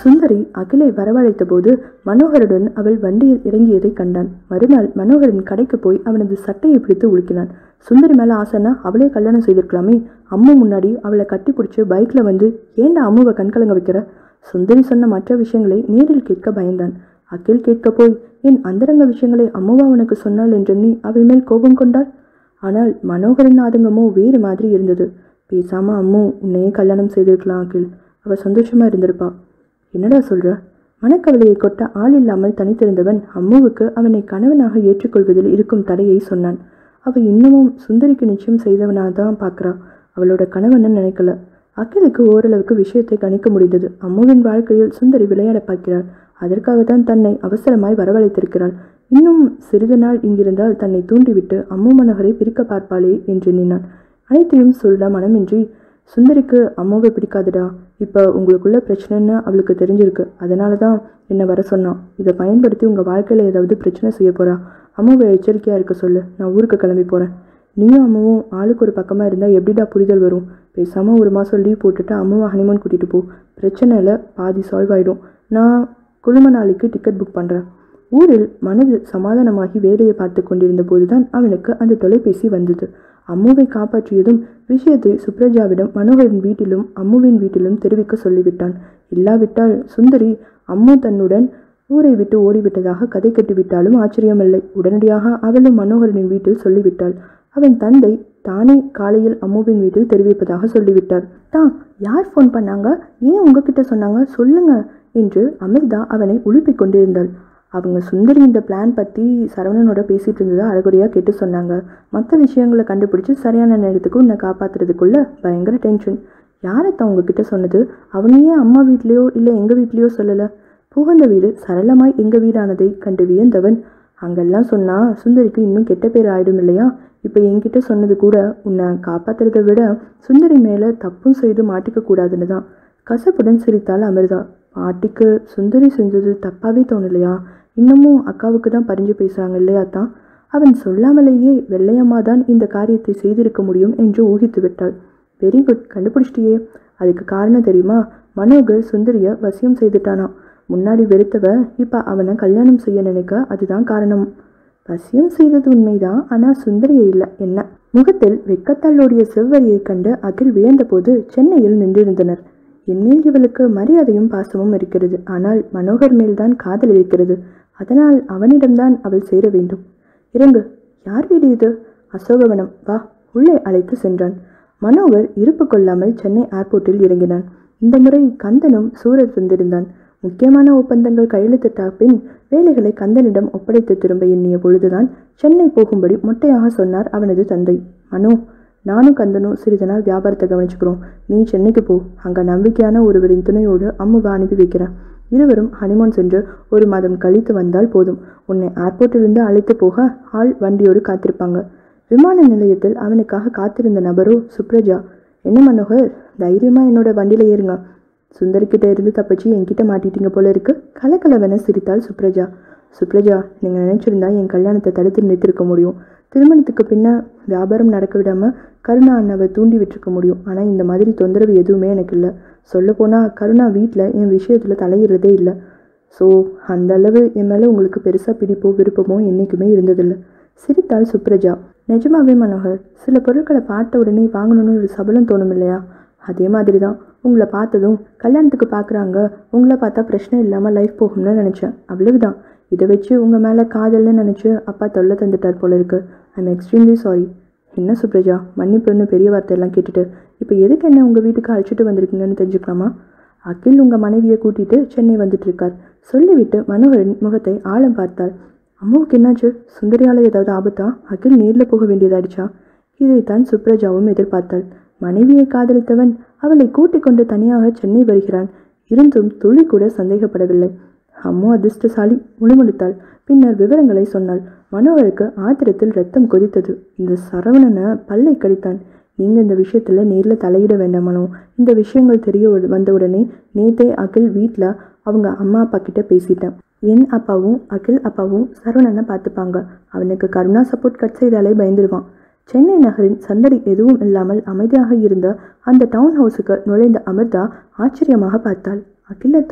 சுந்தரி அகிலை வரவழைத்த போது மனோகருடன் அவள் வண்டியில் இறங்கியதை கண்டான் மறுநாள் மனோகரின் கடைக்கு போய் அவனது சட்டையை பிடித்து உலுக்கினான் சுந்தரி மேல ஆசைன்னா அவளே கல்யாணம் செய்திருக்கலாமே அம்மு முன்னாடி அவளை கட்டி பிடிச்சி பைக்ல வந்து ஏன்டா அம்முவை கண்கலங்க வைக்கிற சுந்தரி சொன்ன மற்ற விஷயங்களை நேரில் கேட்க பயந்தான் அகில் கேட்க போய் என் அந்தரங்க விஷயங்களை அம்முவா உனக்கு சொன்னாள் என்றெண்ணி அவள் மேல் கோபம் கொண்டாள் ஆனால் மனோகரின் ஆதங்கமோ வேறு மாதிரி இருந்தது பேசாம அம்மு உன்னையே கல்யாணம் செய்திருக்கலாம் அகில் அவ சந்தோஷமா இருந்திருப்பா என்னடா சொல்ற மனக்கவலையை கொட்ட ஆள் இல்லாமல் தனித்திருந்தவன் அம்முவுக்கு அவனை கணவனாக ஏற்றுக்கொள்வதில் இருக்கும் தடையை சொன்னான் அவ இன்னமும் சுந்தரிக்கு நிச்சயம் செய்தவனாக தான் பார்க்கறா அவளோட கணவன்னு நினைக்கல அகிலுக்கு ஓரளவுக்கு விஷயத்தை கணிக்க முடிந்தது அம்முவின் வாழ்க்கையில் சுந்தரி விளையாட பார்க்கிறாள் அதற்காகத்தான் தன்னை அவசரமாய் வரவழைத்திருக்கிறாள் இன்னும் சிறிது நாள் இங்கிருந்தால் தன்னை தூண்டிவிட்டு அம்மு மனோகரை பிரிக்க பார்ப்பாளே என்று எண்ணினான் அனைத்தையும் சொல்ல மனமின்றி சுந்தரிக்கு அம்மாவை பிடிக்காதுடா இப்போ உங்களுக்குள்ள பிரச்சனைன்னு அவளுக்கு தெரிஞ்சிருக்கு அதனால தான் என்னை வர சொன்னான் இதை பயன்படுத்தி உங்கள் வாழ்க்கையில் ஏதாவது பிரச்சனை செய்ய போறா அம்மாவை எச்சரிக்கையாக இருக்க சொல்லு நான் ஊருக்கு கிளம்பி போகிறேன் நீயும் அம்மாவும் ஆளுக்கு ஒரு பக்கமாக இருந்தால் எப்படிடா புரிதல் வரும் பேசாமல் ஒரு மாதம் லீவ் போட்டுட்டு அம்மாவை ஹனிமூன் கூட்டிகிட்டு போ பிரச்சனையில் பாதி சால்வ் ஆகிடும் நான் குழும நாளைக்கு டிக்கெட் புக் பண்ணுறேன் ஊரில் மனது சமாதானமாகி வேலையை பார்த்து கொண்டிருந்த போதுதான் அவனுக்கு அந்த தொலைபேசி வந்தது அம்முவை காப்பாற்றியதும் விஷயத்தை சுப்ரஜாவிடம் மனோகரின் வீட்டிலும் அம்முவின் வீட்டிலும் தெரிவிக்க சொல்லிவிட்டான் இல்லாவிட்டால் சுந்தரி அம்மு தன்னுடன் ஊரை விட்டு ஓடிவிட்டதாக கதை கட்டிவிட்டாலும் ஆச்சரியமில்லை உடனடியாக அவளும் மனோகரனின் வீட்டில் சொல்லிவிட்டாள் அவன் தந்தை தானே காலையில் அம்முவின் வீட்டில் தெரிவிப்பதாக சொல்லிவிட்டார் தான் யார் ஃபோன் பண்ணாங்க ஏன் உங்ககிட்ட சொன்னாங்க சொல்லுங்க என்று அமிர்தா அவனை உழுப்பிக் கொண்டிருந்தாள் அவங்க சுந்தரி இந்த பிளான் பற்றி சரவணனோட பேசிட்டு இருந்ததை அறகுறையாக கேட்டு சொன்னாங்க மற்ற விஷயங்களை கண்டுபிடிச்சு சரியான நேரத்துக்கு உன்னை காப்பாத்துறதுக்குள்ள பயங்கர டென்ஷன் யாரத்தான் உங்ககிட்ட சொன்னது அவங்க ஏன் அம்மா வீட்லேயோ இல்லை எங்கள் வீட்லேயோ சொல்லலை புகுந்த வீடு சரளமாய் எங்கள் வீடானதை கண்டு வியந்தவன் அங்கெல்லாம் சொன்னா சுந்தரிக்கு இன்னும் கெட்ட பேர் ஆயிடும் இல்லையா இப்போ என்கிட்ட சொன்னது கூட உன்னை காப்பாத்துறதை விட சுந்தரி மேலே தப்பும் செய்து மாட்டிக்க கூடாதுன்னு தான் கசப்புடன் சிரித்தாள் அமிர்தா பாட்டிக்கு சுந்தரி செஞ்சது தப்பாவே தோணலையா இன்னமும் அக்காவுக்கு தான் பறிஞ்சு பேசுகிறாங்க இல்லையா தான் அவன் சொல்லாமலேயே வெள்ளையம்மா தான் இந்த காரியத்தை செய்திருக்க முடியும் என்று ஊகித்து விட்டாள் வெரி குட் கண்டுபிடிச்சிட்டியே அதுக்கு காரணம் தெரியுமா மனோகர் சுந்தரிய வசியம் செய்துட்டானா முன்னாடி வெறுத்தவ இப்போ அவனை கல்யாணம் செய்ய நினைக்க அதுதான் காரணம் வசியம் செய்தது உண்மைதான் ஆனால் சுந்தரியை இல்லை என்ன முகத்தில் வெக்கத்தாலோடைய செவ்வரியைக் கண்டு அகில் வியந்தபோது சென்னையில் நின்றிருந்தனர் என்மேல் இவளுக்கு மரியாதையும் பாசமும் இருக்கிறது ஆனால் மனோகர் மேல்தான் காதல் இருக்கிறது அதனால் அவனிடம்தான் அவள் சேர வேண்டும் இறங்கு யார் வீடு இது அசோகவனம் வா உள்ளே அழைத்து சென்றான் மனோகர் இருப்பு கொள்ளாமல் சென்னை ஏர்போர்ட்டில் இறங்கினான் இந்த முறை கந்தனும் சூரத் வந்திருந்தான் முக்கியமான ஒப்பந்தங்கள் கையெழுத்திட்ட பின் வேலைகளை கந்தனிடம் ஒப்படைத்து திரும்ப எண்ணிய பொழுதுதான் சென்னை போகும்படி மொட்டையாக சொன்னார் அவனது தந்தை மனோ நானும் கந்தனும் சிறிது நாள் வியாபாரத்தை கவனிச்சுக்கிறோம் நீ சென்னைக்கு போ அங்கே நம்பிக்கையான ஒருவரின் துணையோடு அம்முவை அனுப்பி வைக்கிறேன் இருவரும் ஹனிமூன் சென்று ஒரு மாதம் கழித்து வந்தால் போதும் உன்னை ஏர்போர்ட்டிலிருந்து அழைத்து போக ஆள் வண்டியோடு காத்திருப்பாங்க விமான நிலையத்தில் அவனுக்காக காத்திருந்த நபரோ சுப்ரஜா என்ன மனோகர் தைரியமா என்னோட வண்டியில ஏறுங்க சுந்தரிக்கிட்ட இருந்து தப்பிச்சு என்கிட்ட மாட்டிட்டீங்க போல இருக்கு கலகலவென சிரித்தாள் சுப்ரஜா சுப்ரஜா நீங்கள் நினைச்சிருந்தா என் கல்யாணத்தை தடுத்து நிறுத்திருக்க முடியும் திருமணத்துக்கு பின்ன வியாபாரம் நடக்க விடாம கருணா அண்ணாவை தூண்டி விட்டுருக்க முடியும் ஆனால் இந்த மாதிரி தொந்தரவு எதுவுமே எனக்கு இல்லை சொல்லப்போனால் கருணா வீட்டில் என் விஷயத்தில் தலையிடுறதே இல்லை ஸோ அந்த அளவு என் மேலே உங்களுக்கு பெருசாக பிடிப்போ விருப்பமோ என்றைக்குமே இருந்ததில்லை சிரித்தாள் சுப்ரஜா நிஜமாவே மனோகர் சில பொருட்களை பார்த்த உடனே வாங்கணும்னு ஒரு சபலம் தோணும் இல்லையா அதே மாதிரி தான் உங்களை பார்த்ததும் கல்யாணத்துக்கு பார்க்குறாங்க உங்களை பார்த்தா பிரச்சனை இல்லாமல் லைஃப் போகும்னு நினச்சேன் அவ்வளவுதான் இதை வச்சு உங்கள் மேலே காதல்னு நினச்சி அப்பா தொல்லை தந்துட்டார் போல இருக்கு ஐ எம் எக்ஸ்ட்ரீம்லி சாரி என்ன சுப்ரஜா மன்னிப்புன்னு பெரிய வார்த்தையெல்லாம் கேட்டுட்டு இப்போ எதுக்கு என்ன உங்கள் வீட்டுக்கு அழைச்சிட்டு வந்திருக்கீங்கன்னு தெரிஞ்சுக்கலாமா அகில் உங்கள் மனைவியை கூட்டிட்டு சென்னை வந்துட்டு இருக்கார் சொல்லிவிட்டு மனோகரின் முகத்தை ஆழம் பார்த்தாள் அம்மாவுக்கு என்னாச்சு சுந்தரியால ஏதாவது ஆபத்தா அகில் நேரில் போக வேண்டியதாயிடுச்சா இதைத்தான் சுப்ரஜாவும் எதிர்பார்த்தாள் மனைவியை காதலித்தவன் அவளை கூட்டிக் கொண்டு தனியாக சென்னை வருகிறான் இருந்தும் துளி கூட சந்தேகப்படவில்லை அம்மோ அதிர்ஷ்டசாலி முணுமுணுத்தாள் பின்னர் விவரங்களை சொன்னாள் மனோகருக்கு ஆத்திரத்தில் ரத்தம் கொதித்தது இந்த சரவணனை பல்லை கடித்தான் நீங்கள் இந்த விஷயத்தில் நேரில் தலையிட வேண்டாம் மனோ இந்த விஷயங்கள் தெரிய வ- வந்தவுடனே நேத்தே அகில் வீட்டில் அவங்க அம்மா அப்பா கிட்ட பேசிட்டேன் என் அப்பாவும் அகில் அப்பாவும் சரவணனை பார்த்துப்பாங்க அவனுக்கு கருணா சப்போர்ட் கட் செய்தாலே பயந்துருவான் சென்னை நகரின் சந்தடி எதுவும் இல்லாமல் அமைதியாக இருந்த அந்த டவுன் ஹவுஸுக்கு நுழைந்த அமிர்தா ஆச்சரியமாக பார்த்தாள் அகிலத்தான்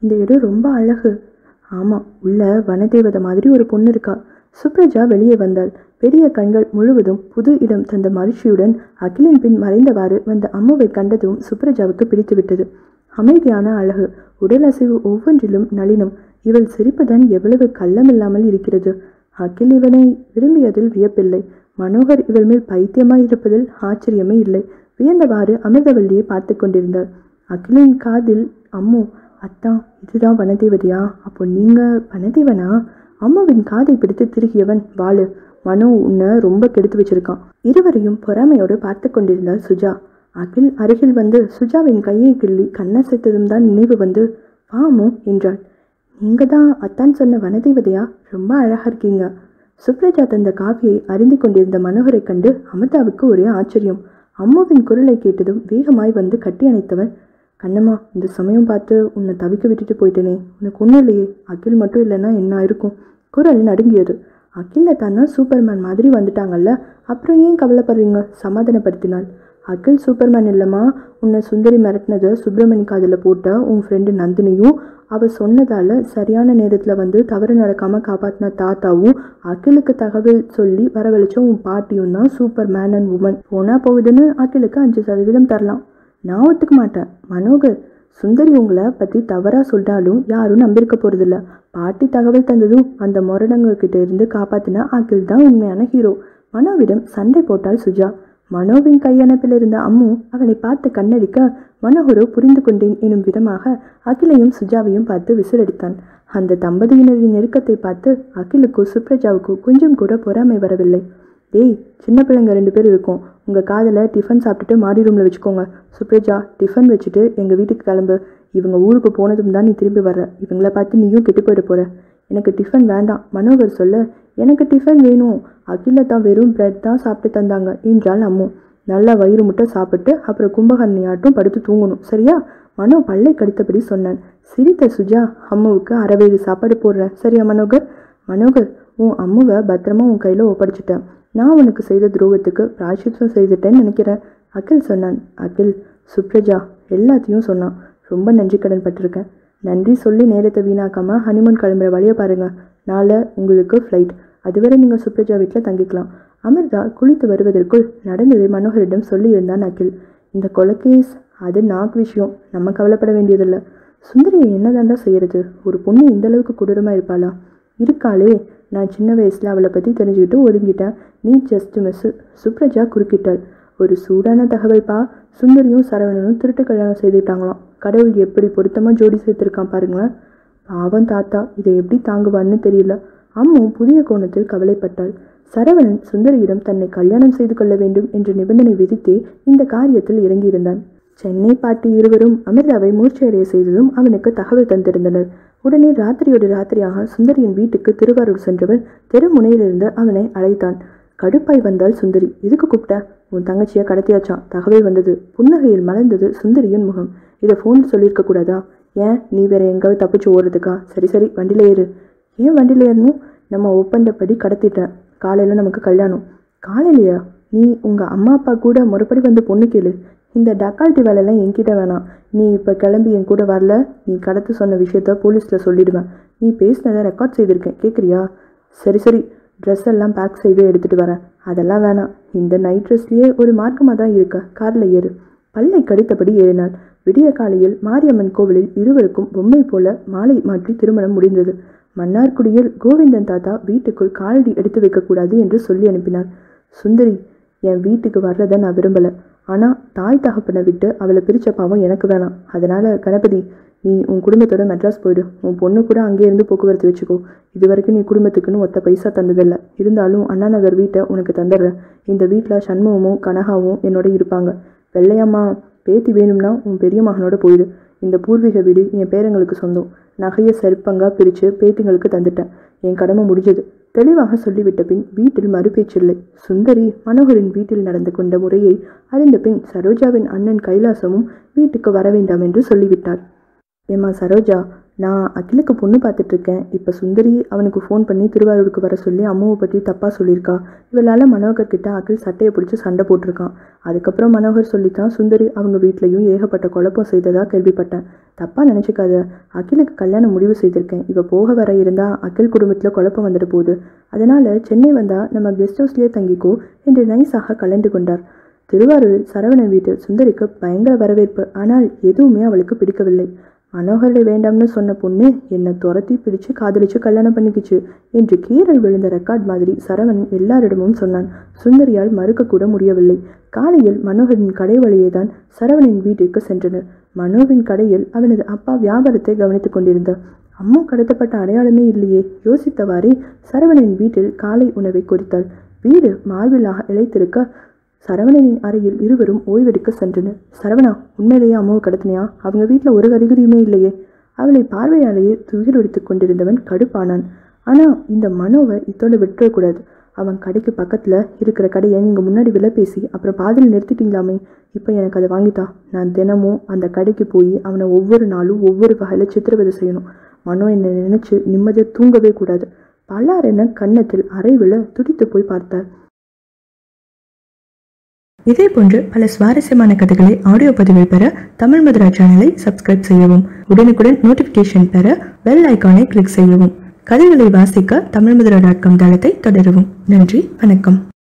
இந்த இடம் ரொம்ப அழகு ஆமாம் உள்ள வனதேவதை மாதிரி ஒரு பொண்ணு இருக்கா சுப்ரஜா வெளியே வந்தாள் பெரிய கண்கள் முழுவதும் புது இடம் தந்த மகிழ்ச்சியுடன் அகிலின் பின் மறைந்தவாறு வந்த அம்முவை கண்டதும் சுப்ரஜாவுக்கு பிடித்துவிட்டது அமைதியான அழகு உடல் அசைவு ஒவ்வொன்றிலும் நளினம் இவள் சிரிப்புதான் எவ்வளவு கள்ளமில்லாமல் இருக்கிறது அகில் இவனை விரும்பியதில் வியப்பில்லை மனோகர் இவள் மேல் பைத்தியமாய் இருப்பதில் ஆச்சரியமே இல்லை வியந்தவாறு அமிர்தவல்லியை பார்த்து கொண்டிருந்தார் அகிலின் காதில் அம்மு அத்தா இதுதான் வனதேவதையா அப்போ நீங்க வனதேவனா அம்மாவின் காதை பிடித்து திருகியவன் வாளு மனோ உன்னை ரொம்ப கெடுத்து வச்சிருக்கான் இருவரையும் பொறாமையோடு பார்த்து கொண்டிருந்தாள் சுஜா அகில் அருகில் வந்து சுஜாவின் கையை கிள்ளி கண்ணசைத்ததும் தான் நினைவு வந்து வாமு என்றாள் நீங்க தான் அத்தான் சொன்ன வனதேவதையா ரொம்ப அழகா இருக்கீங்க சுப்ரஜா தந்த காஃபியை அருந்தி கொண்டிருந்த மனோகரை கண்டு அமிர்தாவுக்கு ஒரே ஆச்சரியம் அம்மாவின் குரலை கேட்டதும் வேகமாய் வந்து கட்டி அணைத்தவன் கண்ணம்மா இந்த சமயம் பார்த்து உன்னை தவிக்க விட்டுட்டு போயிட்டேனே உனக்கு ஒன்றும் இல்லையே அகில் மட்டும் இல்லைன்னா என்ன இருக்கும் குரல் நடுங்கியது அகில தானா சூப்பர்மேன் மாதிரி வந்துட்டாங்கல்ல அப்புறம் ஏன் கவலைப்படுறீங்க சமாதானப்படுத்தினாள் அகில் சூப்பர்மேன் இல்லைம்மா உன்னை சுந்தரி மிரட்டினதை சுப்பிரமணி காதில் போட்ட உன் ஃப்ரெண்டு நந்தினியும் அவ சொன்னதால சரியான நேரத்தில் வந்து தவறு நடக்காமல் காப்பாற்றின தாத்தாவும் அகிலுக்கு தகவல் சொல்லி வரவழைச்ச உன் பாட்டியும் தான் சூப்பர் மேன் அண்ட் உமன் போனா போகுதுன்னு அகிலுக்கு அஞ்சு சதவீதம் தரலாம் நான் ஒத்துக்க மாட்டேன் மனோகர் சுந்தரி உங்களை பற்றி தவறாக சொல்லிட்டாலும் யாரும் நம்பியிருக்க போகிறதில்ல பாட்டி தகவல் தந்ததும் அந்த முரடங்க கிட்ட இருந்து காப்பாத்தின அகில் தான் உண்மையான ஹீரோ மனோவிடம் சண்டை போட்டாள் சுஜா மனோவின் கையணைப்பில் இருந்த அம்மு அவனை பார்த்து கண்ணடிக்க மனோகரோ புரிந்து கொண்டேன் எனும் விதமாக அகிலையும் சுஜாவையும் பார்த்து விசிலடித்தான் அந்த தம்பதியினரின் நெருக்கத்தை பார்த்து அகிலுக்கோ சுப்ரஜாவுக்கோ கொஞ்சம் கூட பொறாமை வரவில்லை டேய் சின்ன பிள்ளைங்க ரெண்டு பேர் இருக்கோம் உங்கள் காதில் டிஃபன் சாப்பிட்டுட்டு மாடி ரூமில் வச்சுக்கோங்க சுப்ரஜா டிஃபன் வச்சுட்டு எங்கள் வீட்டுக்கு கிளம்பு இவங்க ஊருக்கு போனதும் தான் நீ திரும்பி வர்ற இவங்கள பார்த்து நீயும் கெட்டு போயிட போற எனக்கு டிஃபன் வேண்டாம் மனோகர் சொல்ல எனக்கு டிஃபன் வேணும் அகில தான் வெறும் பிரெட் தான் சாப்பிட்டு தந்தாங்க என்றாள் அம்மு நல்லா வயிறு முட்டை சாப்பிட்டு அப்புறம் கும்பகர்ணியாட்டும் படுத்து தூங்கணும் சரியா மனோ பல்லை கடித்தபடி சொன்னான் சிரித்த சுஜா அம்முவுக்கு அறவேழு சாப்பாடு போடுறேன் சரியா மனோகர் மனோகர் உன் அம்முவை பத்திரமா உன் கையில் ஒப்படைச்சிட்டேன் நான் உனக்கு செய்த துரோகத்துக்கு பிராயச்சித்தம் செய்துட்டேன்னு நினைக்கிறேன் அகில் சொன்னான் அகில் சுப்ரஜா எல்லாத்தையும் சொன்னான் ரொம்ப நன்றி கடன் பட்டிருக்கேன் நன்றி சொல்லி நேரத்தை வீணாக்காம ஹனிமூன் கிளம்புற வழியை பாருங்க நாளை உங்களுக்கு ஃப்ளைட் அதுவரை நீங்கள் சுப்ரஜா வீட்டில் தங்கிக்கலாம் அமிர்தா குளித்து வருவதற்குள் நடந்ததை மனோகரிடம் சொல்லியிருந்தான் அகில் இந்த கொலைகேஸ் அது நாக்கு விஷயம் நம்ம கவலைப்பட வேண்டியதில்லை சுந்தரியை என்னதாண்டா செய்யறது ஒரு பொண்ணு இந்த அளவுக்கு கொடூரமாக இருப்பாளா இருக்காளே நான் சின்ன வயசில் அவளை பற்றி தெரிஞ்சுக்கிட்டு ஒதுங்கிட்டேன் நீ ஜஸ்ட் மிஸ் சுப்ரஜா குறுக்கிட்டாள் ஒரு சூடான தகவல் பா சுந்தரியும் சரவணனும் திருட்டு கல்யாணம் செய்துட்டாங்களாம் கடவுள் எப்படி பொருத்தமாக ஜோடி சேர்த்துருக்கான் பாருங்களேன் பாவம் தாத்தா இதை எப்படி தாங்குவான்னு தெரியல அம்மு புதிய கோணத்தில் கவலைப்பட்டாள் சரவணன் சுந்தரியிடம் தன்னை கல்யாணம் செய்து கொள்ள வேண்டும் என்ற நிபந்தனை விதித்தே இந்த காரியத்தில் இறங்கியிருந்தான் சென்னை பாட்டி இருவரும் அமிர்தாவை மூர்ச்சையடைய செய்ததும் அவனுக்கு தகவல் தந்திருந்தனர் உடனே ராத்திரியோடு ராத்திரியாக சுந்தரியின் வீட்டுக்கு திருவாரூர் சென்றவன் தெருமுனையிலிருந்து அவனை அழைத்தான் கடுப்பாய் வந்தாள் சுந்தரி எதுக்கு கூப்பிட்ட உன் தங்கச்சியை கடத்தியாச்சான் தகவல் வந்தது புன்னகையில் மலர்ந்தது சுந்தரியின் முகம் இதை ஃபோனில் சொல்லியிருக்க கூடாதா ஏன் நீ வேற எங்காவது தப்பிச்சு ஓடுறதுக்கா சரி சரி வண்டியில் ஏறு ஏன் வண்டியில் ஏறணும் நம்ம ஒப்பந்தப்படி கடத்திட்டேன் காலையில் நமக்கு கல்யாணம் காலையிலையா நீ உங்கள் அம்மா அப்பா கூட முறைப்படி வந்து பொண்ணு கேளு இந்த டக்கால்ட்டி வேலையெல்லாம் என்கிட்ட வேணாம் நீ இப்போ கிளம்பி என் கூட வரல நீ கடத்து சொன்ன விஷயத்த போலீஸில் சொல்லிடுவேன் நீ பேசினதை ரெக்கார்ட் செய்திருக்கேன் கேட்குறியா சரி சரி ட்ரெஸ் எல்லாம் பேக் செய்து எடுத்துகிட்டு வரேன் அதெல்லாம் வேணாம் இந்த நைட் ட்ரெஸ்லேயே ஒரு மார்க்கமாக தான் இருக்க காரில் ஏறு பல்லை கடித்தபடி ஏறினாள் விடிய காலையில் மாரியம்மன் கோவிலில் இருவருக்கும் பொம்மை போல மாலை மாற்றி திருமணம் முடிந்தது மன்னார்குடியில் கோவிந்தன் தாத்தா வீட்டுக்குள் காலடி எடுத்து வைக்கக்கூடாது என்று சொல்லி அனுப்பினார் சுந்தரி என் வீட்டுக்கு வர்றதை நான் விரும்பலை ஆனால் தாய் தகப்பனை விட்டு அவளை பிரிச்ச பாவம் எனக்கு வேணாம் அதனால் கணபதி நீ உன் குடும்பத்தோட மெட்ராஸ் போயிடு உன் பொண்ணு கூட அங்கே இருந்து போக்குவரத்து வச்சுக்கோ இது வரைக்கும் நீ குடும்பத்துக்குன்னு ஒத்த பைசா தந்ததில்லை இருந்தாலும் அண்ணா நகர் வீட்டை உனக்கு தந்துடுறேன் இந்த வீட்டில் சண்முகமும் கனகாவும் என்னோட இருப்பாங்க வெள்ளையம்மா பேத்தி வேணும்னா உன் பெரிய மகனோட போயிடு இந்த பூர்வீக வீடு என் பேரங்களுக்கு சொந்தம் நகையை செருப்பங்கா பிரித்து பேத்திங்களுக்கு தந்துட்டேன் என் கடமை முடிஞ்சது தெளிவாக சொல்லிவிட்ட பின் வீட்டில் மறுபேச்சில்லை சுந்தரி மனோகரின் வீட்டில் நடந்து கொண்ட முறையை அறிந்த பின் சரோஜாவின் அண்ணன் கைலாசமும் வீட்டுக்கு வர வேண்டாம் என்று சொல்லிவிட்டார் ஏம்மா சரோஜா நான் அகிலுக்கு பொண்ணு பார்த்துட்டு இருக்கேன் இப்போ சுந்தரி அவனுக்கு ஃபோன் பண்ணி திருவாரூருக்கு வர சொல்லி அம்மாவை பற்றி தப்பாக சொல்லியிருக்கா இவளால் மனோகர் கிட்ட அகில் சட்டையை பிடிச்சி சண்டை போட்டிருக்கான் அதுக்கப்புறம் மனோகர் சொல்லித்தான் சுந்தரி அவங்க வீட்லேயும் ஏகப்பட்ட குழப்பம் செய்ததாக கேள்விப்பட்டேன் தப்பாக நினச்சிக்காத அகிலுக்கு கல்யாணம் முடிவு செய்திருக்கேன் இப்போ போக வர இருந்தால் அகில் குடும்பத்தில் குழப்பம் வந்துட போகுது அதனால் சென்னை வந்தால் நம்ம கெஸ்ட் ஹவுஸ்லேயே தங்கிக்கோ என்று நைஸாக கலந்து கொண்டார் திருவாரூரில் சரவணன் வீட்டில் சுந்தரிக்கு பயங்கர வரவேற்பு ஆனால் எதுவுமே அவளுக்கு பிடிக்கவில்லை மனோகரை வேண்டாம்னு சொன்ன பொண்ணு என்னை துரத்தி பிடிச்சு காதலிச்சு கல்யாணம் பண்ணிக்கிச்சு என்று கீரல் விழுந்த ரெக்கார்ட் மாதிரி சரவணன் எல்லாரிடமும் சொன்னான் சுந்தரியால் மறுக்கக்கூட முடியவில்லை காலையில் மனோகரின் கடை வழியே தான் சரவணன் வீட்டிற்கு சென்றனர் மனோவின் கடையில் அவனது அப்பா வியாபாரத்தை கவனித்துக் கொண்டிருந்தார் அம்மா கடத்தப்பட்ட அடையாளமே இல்லையே யோசித்தவாறே சரவணன் வீட்டில் காலை உணவை குறித்தாள் வீடு மார்பிளாக இழைத்திருக்க சரவணனின் அறையில் இருவரும் ஓய்வெடுக்க சென்றனர் சரவணா உண்மையிலேயே அம்மாவை கடத்தினியா அவங்க வீட்டில் ஒரு அறிகுறியுமே இல்லையே அவளை பார்வையாலேயே துகிலொடித்துக் கொண்டிருந்தவன் கடுப்பானான் ஆனால் இந்த மனோவை இத்தோடு விட்டுறக்கூடாது அவன் கடைக்கு பக்கத்தில் இருக்கிற கடையை நீங்கள் முன்னாடி விலை பேசி அப்புறம் பாதியில் நிறுத்திட்டீங்களாமே இப்போ எனக்கு அதை வாங்கித்தா நான் தினமும் அந்த கடைக்கு போய் அவனை ஒவ்வொரு நாளும் ஒவ்வொரு வகையில் சித்திரவதை செய்யணும் மனோ என்னை நினச்சி நிம்மதியாக தூங்கவே கூடாது பல்லாரென கன்னத்தில் அறைவில் துடித்து போய் பார்த்தார் இதே போன்று பல சுவாரஸ்யமான கதைகளை ஆடியோ பதிவில் பெற தமிழ் மதுரா சேனலை சப்ஸ்கிரைப் செய்யவும் உடனுக்குடன் நோட்டிபிகேஷன் பெற பெல் ஐக்கானை கிளிக் செய்யவும் கதைகளை வாசிக்க தமிழ் மதுரா டாட் காம் தளத்தை தொடரவும் நன்றி வணக்கம்